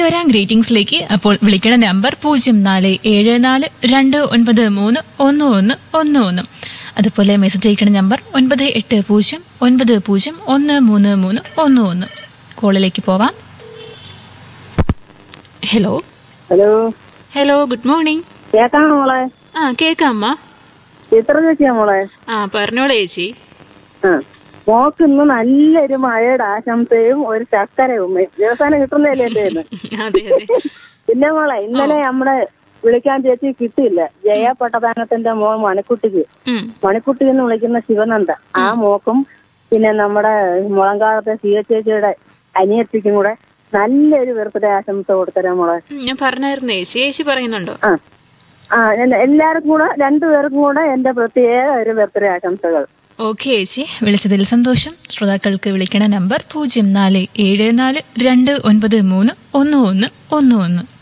വരാം ഗ്രീറ്റിംഗ്സിലേക്ക് അപ്പോൾ വിളിക്കണ നമ്പർ പൂജ്യം നാല് ഏഴ് നാല് രണ്ട് ഒൻപത് മൂന്ന് ഒന്ന് ഒന്ന് ഒന്ന് ഒന്ന് അതുപോലെ മെസ്സേജ് അയക്കണ നമ്പർ ഒൻപത് എട്ട് പൂജ്യം ഒൻപത് പൂജ്യം ഒന്ന് മൂന്ന് മൂന്ന് ഒന്ന് ഒന്ന് കോളിലേക്ക് പോവാം hello hello hello good morning കേക്കാണോ മോളെ ആ കേക്കാം അമ്മ ചിത്ര ചേച്ചിയാ മോളെ ആ പറഞ്ഞോളൂ ചേച്ചി ആ മോക്ക് ഇന്ന് നല്ലൊരു മഴയുടെ ആശംസയും ഒരു ചക്കരയും ദിവസം കിട്ടുന്നതല്ലേ എന്റെ കയ്യിന്ന്. അതെ അതെ പിന്നെ മോളെ ഇന്നലെ നമ്മുടെ വിളിക്കാൻ ചേച്ചി കിട്ടിയില്ല ജയ പട്ടദാനത്തിന്റെ മോൾ മണിക്കുട്ടിക്ക് ഉം. മണിക്കുട്ടി എന്ന് വിളിക്കുന്ന ശിവനന്ദ ആ മോക്കും പിന്നെ നമ്മുടെ മുളങ്കാലത്തെ സി എച്ച് ചേച്ചിയുടെ അനിയത്തിക്കും കൂടെ നല്ലൊരു ബർത്ത്ഡേ ആശംസ കൊടുത്തരാ മോളെ ഉം, ഞാൻ പറഞ്ഞായിരുന്നു ചേച്ചി ചേച്ചി പറയുന്നുണ്ടോ ആ ആ എല്ല- എല്ലാവർക്കും കൂടെ രണ്ടുപേർക്കും കൂടെ എന്റെ പ്രത്യേക ഒരു ബർത്ത്ഡേ ആശംസകൾ ഓക്കെ ചേച്ചി വിളിച്ചതിൽ സന്തോഷം ശ്രോതാക്കൾക്ക് വിളിക്കണ നമ്പർ പൂജ്യം നാല് ഏഴ് നാല് രണ്ട് ഒൻപത് മൂന്ന് ഒന്ന് ഒന്ന് ഒന്ന് ഒന്ന്